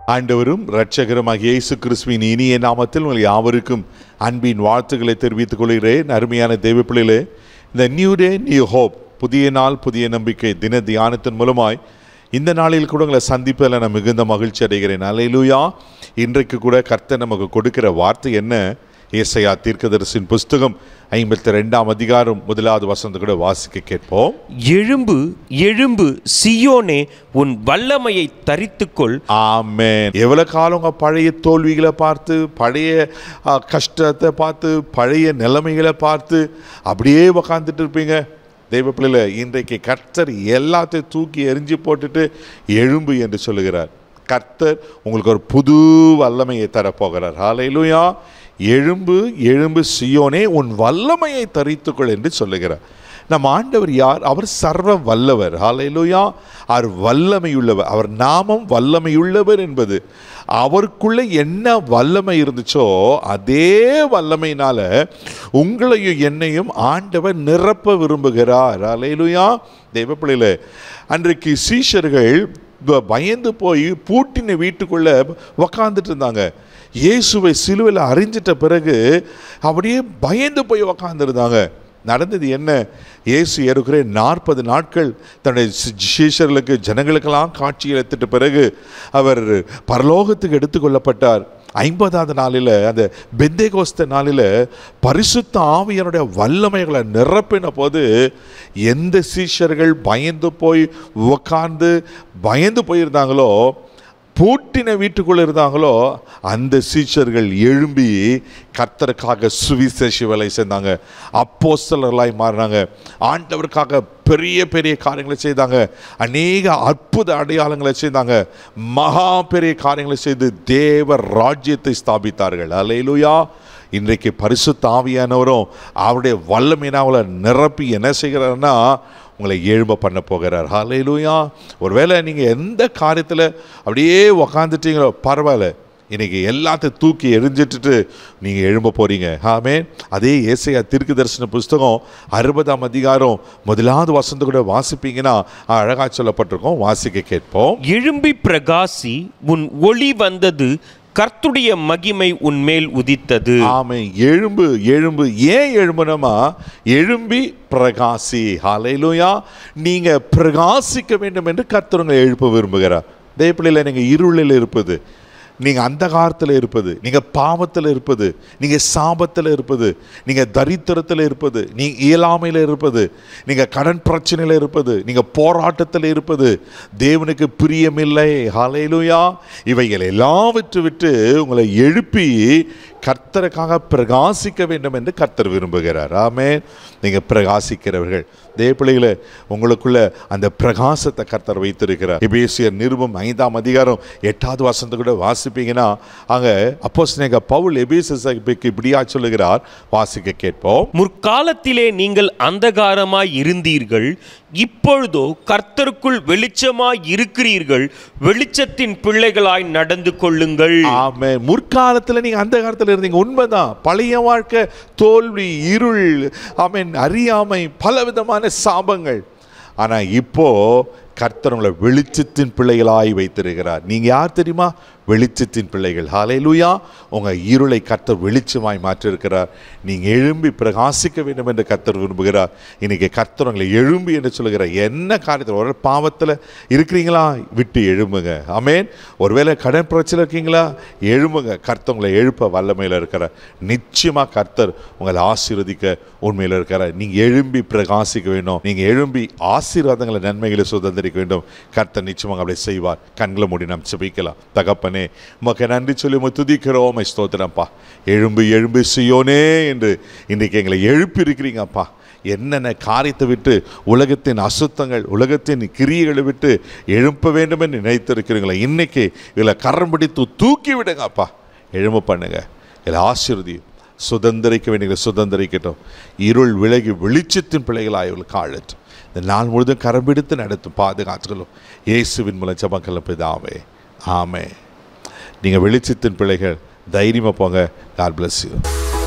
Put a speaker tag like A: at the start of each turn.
A: ஆண்டவரும் இரட்சகருமாகிய இயேசு கிறிஸ்துவின் இனிய நாமத்தில் உங்கள் யாவருக்கும் அன்பின் வாழ்த்துக்களை தெரிவித்துக் கொள்கிறேன் அருமையான தேவ பிள்ளைகளே இந்த நியூ டே நியூ ஹோப் புதிய நாள் புதிய நம்பிக்கை தின தியானத்தின் மூலமாய் இந்த நாளில் கூட உங்களை சந்திப்பதில் நான் மிகுந்த மகிழ்ச்சி அடைகிறேன் அலையிலுயா இன்றைக்கு கூட கர்த்தர் நமக்கு கொடுக்கிற வார்த்தை என்ன ஏசையா தீர்க்கதரிசின் புஸ்தகம் ஐம்பத்தி ரெண்டாம் அதிகாரம் முதலாவது வசந்த கூட வாசிக்க கேட்போம்
B: எழும்பு எழும்பு சியோனே உன் வல்லமையை தரித்துக்கொள்
A: ஆமென் எவ்வளவு காலம் உங்க பழைய தோல்விகளை பார்த்து பழைய ஆ, கஷ்டத்தை பார்த்து பழைய நிலைமைகளை பார்த்து அப்படியே உக்காந்துட்டு இருப்பீங்க தெய்வ பிள்ளைல இன்றைக்கு கர்த்தர் எல்லாத்தையும் தூக்கி எரிஞ்சு போட்டுட்டு எழும்பு என்று சொல்லுகிறார் கர்த்தர் உங்களுக்கு ஒரு புது வல்லமையை தரப்போகிறார் ஹalleluya எழும்பு எழும்பு சியோனே உன் வல்லமையை தரித்துக்கொள் என்று சொல்லுகிறார் நம் ஆண்டவர் யார் அவர் சர்வ வல்லவர் ஹalleluya அவர் வல்லமையுள்ளவர் அவர் நாமம் வல்லமையுள்ளவர் என்பது அவருக்குள்ள என்ன வல்லமை இருந்துச்சோ அதே வல்லமையினால உங்களையும் என்னையும் ஆண்டவர் நிரப்ப விரும்புகிறார் ஹalleluya தெய்வ பிள்ளைகளே அன்றைக்கு சீஷர்கள் ப- பயந்து போய் பூட்டின வீட்டுக்குள்ள உக்காந்துட்டு இருந்தாங்க இயேசுவை சிலுவையில் அறிஞ்சிட்ட பிறகு அப்படியே பயந்து போய் உக்காந்துருந்தாங்க நடந்தது என்ன இயேசு ஏறுகிற நாற்பது நாட்கள் தன்னுடைய சி- சீஷர்களுக்கு ஜனங்களுக்கெல்லாம் காட்சி எடுத்துட்ட பிறகு அவர் பரலோகத்துக்கு எடுத்துக்கொள்ளப்பட்டார் ஐம்பதாவது நாளில் அந்த பெந்தேகோஸ்த நாளில் பரிசுத்த ஆவியனுடைய வல்லமைகளை நிரப்பின போது எந்த சீஷர்கள் பயந்து போய் உக்காந்து பயந்து போயிருந்தாங்களோ பூட்டின வீட்டுக்குள்ள இருந்தாங்களோ அந்த சீஷர்கள் எழும்பி கர்த்தருக்காக சுவிசேஷ வேலை செய்தாங்க அப்போஸ்தலர்களாய் மாறினாங்க ஆண்டவருக்காக பெரிய பெரிய காரியங்களை செய்தாங்க அநேக அற்புத அடையாளங்களை செய்தாங்க மகா பெரிய காரியங்களை செய்து தேவ ராஜ்யத்தை ஸ்தாபித்தார்கள் அலையிலுயா இன்றைக்கு பரிசுத்த ஆவியானவரும் அவருடைய வல்லமையினாவலை நிரப்பி என்ன செய்கிறாருன்னா உங்களை எழும்ப பண்ண போகிறார் ஹalleluya ஒருவேளை நீங்கள் எந்த காரியத்தில் அப்படியே உக்காந்துட்டீங்களோ பரவாயில்ல இன்னைக்கு எல்லாத்தையும் தூக்கி எரிஞ்சிட்டுட்டு நீங்கள் எழும்ப போறீங்க ஆமென் அதே ஏசையா தீர்க்க தரிசன புஸ்தகம் அறுபதாம் அதிகாரம் முதலாவது வசந்த கூட வாசிப்பீங்கன்னா அழகா சொல்லப்பட்டிருக்கோம் வாசிக்க கேட்போம்
B: எழும்பி பிரகாசி உன் ஒளி வந்தது கர்த்துடைய மகிமை உன் மேல் உதித்தது
A: ஆமை எழும்பு எழும்பு ஏன் எழும்பணுமா எழும்பி பிரகாசி ஹalleluya நீங்க பிரகாசிக்க வேண்டும் என்று கர்த்தருங்க எழுப்ப விரும்புகிறார் தேவப்பிள்ளையில் நீங்க இருளில் இருப்பது நீங்க அந்தகாரத்தில் இருப்பது நீங்க பாவத்தில் இருப்பது நீங்க சாபத்தில் இருப்பது நீங்க தரித்திரத்தில் இருப்பது நீ இயலாமையில் இருப்பது நீங்க கடன் பிரச்சனையில் இருப்பது நீங்க போராட்டத்தில் இருப்பது தேவனுக்கு பிரியமில்லை ஹalleluya இவைகள் எல்லாவற்றை விட்டு உங்களை எழுப்பி கர்த்தருக்காக பிரகாசிக்க வேண்டும் என்று கர்த்தர் விரும்புகிறார் ஆமென் நீங்க பிரகாசிக்கிறவர்கள் தேவ பிள்ளைகளே உங்களுக்குள்ள அந்த பிரகாசத்தை கர்த்தர் வைத்திருக்கிறார் எபேசியர் நிருபம் ஐந்தாம் அதிகாரம் எட்டாவது வசனத்தை கூட வாசிப்பீங்கன்னா அங்க அப்போ பவுல் எபேசியருக்கு இப்படியா சொல்லுகிறார் வாசிக்க கேட்போம்
B: முற்காலத்திலே நீங்கள் அந்தகாரமாய் இருந்தீர்கள் இப்பொழுதோ கர்த்தருக்குள் வெளிச்சமாய் இருக்கிறீர்கள் வெளிச்சத்தின் பிள்ளைகளாய் நடந்து கொள்ளுங்கள்
A: ஆமே முற்காலத்தில் நீங்க அந்த காலத்தில் இருந்தீங்க உண்மைதான் பழைய வாழ்க்கை தோல்வி இருள் ஆமென் அறியாமை பலவிதமான சாபங்கள் ஆனா இப்போ கர்த்தர் உங்களை வெளிச்சத்தின் பிள்ளைகளாய் வைத்திருக்கிறார் நீங்க யார் தெரியுமா வெளிச்சத்தின் பிள்ளைகள் ஹalleluya உங்க இருளை கர்த்தர் வெளிச்சமாய் மாற்றிருக்கிறார் நீங்க எழும்பி பிரகாசிக்க வேண்டும் என்று கர்த்தர் விரும்புகிறார் இன்னைக்கு கர்த்தர் உங்களை எழும்பி என்று சொல்லுகிறார் என்ன காரியத்தில் ஒரு பாவத்தில் இருக்கிறீங்களா விட்டு எழும்புங்க ஆமென் ஒருவேளை கடன் பிரச்சனை இருக்கீங்களா எழும்புங்க கர்த்தர் உங்களை எழுப்ப வல்லமையில் இருக்கிறார் நிச்சயமா கர்த்தர் உங்களை ஆசீர்வதிக்க உண்மையில் இருக்கிறார் நீங்க எழும்பி பிரகாசிக்க வேண்டும் நீங்க எழும்பி ஆசீர்வாதங்களை நன்மைகளை சுதந்திரிக்க வேண்டும் கர்த்தர் நிச்சயமாக அப்படி செய்வார் கண்களை மூடி நாம் செபிக்கலாம் தகப்பனே உமக்கு நன்றி சொல்லி உம்மை துதிக்கிறோம் உம்மை ஸ்தோத்திரம்ப்பா எழும்பு எழும்பு செய்யோனே என்று இன்றைக்கு எங்களை எழுப்பி இருக்கிறீங்கப்பா என்னென்ன காரியத்தை விட்டு உலகத்தின் அசுத்தங்கள் உலகத்தின் கிரியைகளை விட்டு எழுப்ப வேண்டும் என்று நினைத்திருக்கிறீங்களா இன்னைக்கு இதில் கரம் பிடித்து தூக்கி விடுங்கப்பா எழும்ப பண்ணுங்க இதில் ஆசீர்வதி சுதந்திரிக்க வேண்டிய சுதந்திரிக்கட்டும் இருள் விலகி வெளிச்சத்தின் பிள்ளைகளாய் இவளுக்கு ஆழட்டும் இந்த நாள் முழுதும் கரம்பிடித்து நடத்தும் பாதுகாத்துகளும் இயேசுவின் மூலம் ஜபக்கல்ல பிதாவே ஆமே நீங்கள் வெளிச்சத்தின் பிள்ளைகள் தைரியமாக போங்க காட் bless you